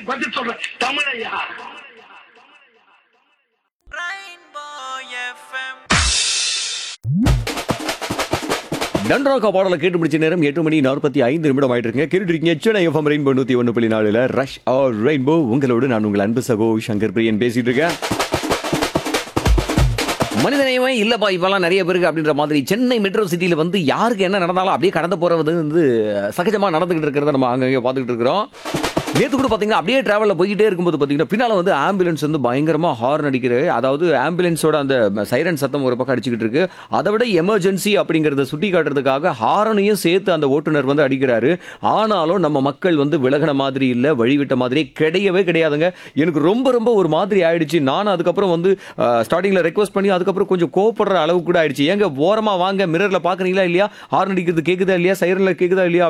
பதில் சொல்றேன் தமிழையா டன்ராக்கா பாடலை கேட்டு முடிச்ச நேரம் எட்டு மணி நாற்பத்தி ஐந்து நிமிடம் ஆயிட்டு இருக்குங்க கேட்டுட்டு இருக்கீங்க சென்னை எஃப்எம் ரெயின்போ நூத்தி ஒன்று புள்ளி நாலுல ரஷ் ஆர் ரெயின்போ உங்களோடு நான் உங்கள் அன்பு சகோ சங்கர் பிரியன் பேசிட்டு இருக்கேன் மனிதநேயமே இல்லப்பா இப்பெல்லாம் நிறைய பேருக்கு அப்படின்ற மாதிரி சென்னை மெட்ரோ சிட்டியில் வந்து யாருக்கு என்ன நடந்தாலும் அப்படியே கடந்து போறது வந்து சகஜமாக நடந்துகிட்டு இருக்கிறத நம்ம அங்கங்கே பார்த்துக்கிட்டு இருக்கிறோம் நேற்று கூட பார்த்தீங்கன்னா அப்படியே டிராவலில் போய்கிட்டே இருக்கும்போது பார்த்தீங்கன்னா பின்னால் வந்து ஆம்புலன்ஸ் வந்து பயங்கரமாக ஹார்ன் அடிக்கிறது அதாவது ஆம்புலன்ஸோட அந்த சைரன் சத்தம் ஒரு பக்கம் அடிச்சுக்கிட்டு இருக்கு அதை விட எமர்ஜென்சி அப்படிங்கிறத சுட்டி காட்டுறதுக்காக ஹாரனையும் சேர்த்து அந்த ஓட்டுநர் வந்து அடிக்கிறாரு ஆனாலும் நம்ம மக்கள் வந்து விலகின மாதிரி இல்லை வழிவிட்ட மாதிரி கிடையவே கிடையாதுங்க எனக்கு ரொம்ப ரொம்ப ஒரு மாதிரி ஆயிடுச்சு நானும் அதுக்கப்புறம் வந்து ஸ்டார்டிங்கில் ரெக்வஸ்ட் பண்ணி அதுக்கப்புறம் கொஞ்சம் கோவப்படுற அளவு கூட ஆயிடுச்சு ஏங்க ஓரமாக வாங்க மிரரில் பார்க்குறீங்களா இல்லையா ஹார்ன் அடிக்கிறது கேட்குதா இல்லையா சைரனில் கேட்குதா இல்லையா